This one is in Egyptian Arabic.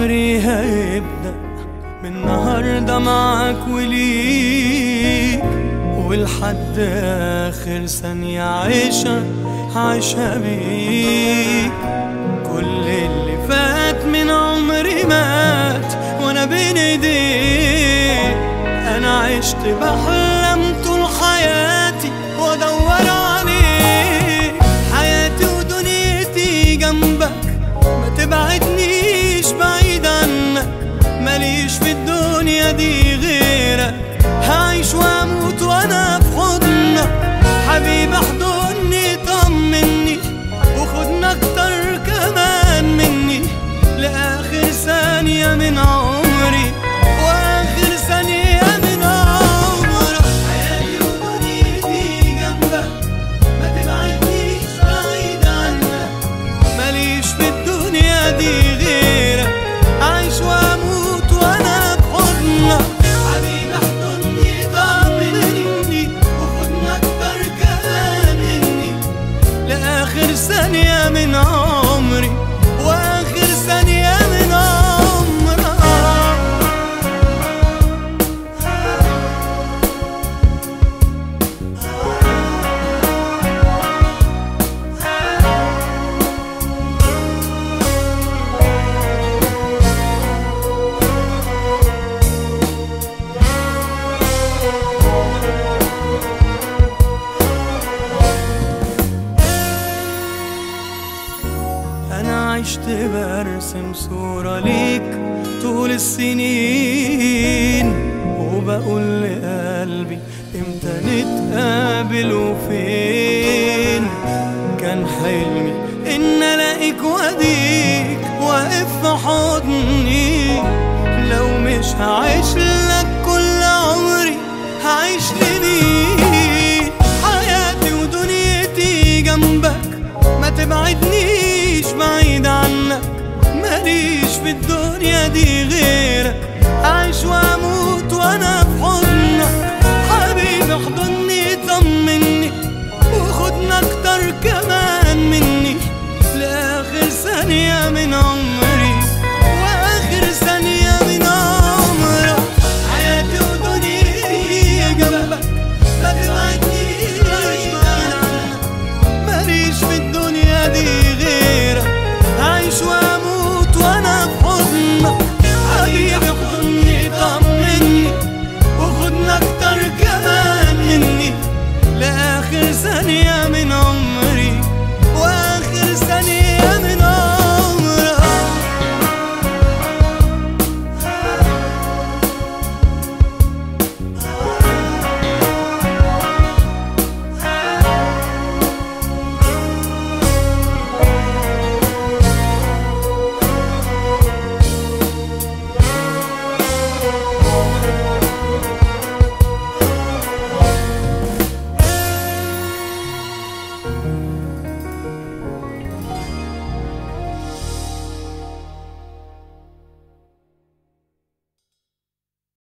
عمري هيبدأ من النهاردة معاك وليك ولحد آخر ثانية عيشة عايشة بيك كل اللي فات من عمري مات وانا بين ايديك انا عشت بحلم طول حياتي وادور عليك حياتي ودنيتي جنبك ما تبعدنيش بعيد عنك ماليش في الدنيا دي غيرك هعيش واموت وانا في حضنك حبيبي احضني طمني وخدنا اكتر كمان مني لاخر ثانية من عمري واخر ثانية من عمرك حياتي ودنيتي جنبك ما تبعدنيش بعيد عنك ماليش في الدنيا دي غيرك عايش واموت وانا في حضنك حبيبي احضني طمني وخدنا اكتر كمان مني لاخر ثانية من عمري واخر ثانية من عمرك أنا عشت برسم صورة ليك طول السنين وبقول لقلبي امتى نتقابل وفين كان حلمي إن ألاقيك وأديك واقف في حضني لو مش هعيش لك كل عمري هعيش لمين حياتي ودنيتي جنبك ما تبعدنيش بعيد عنك ماليش في الدنيا دي غيرك عايش واموت وانا في حضنك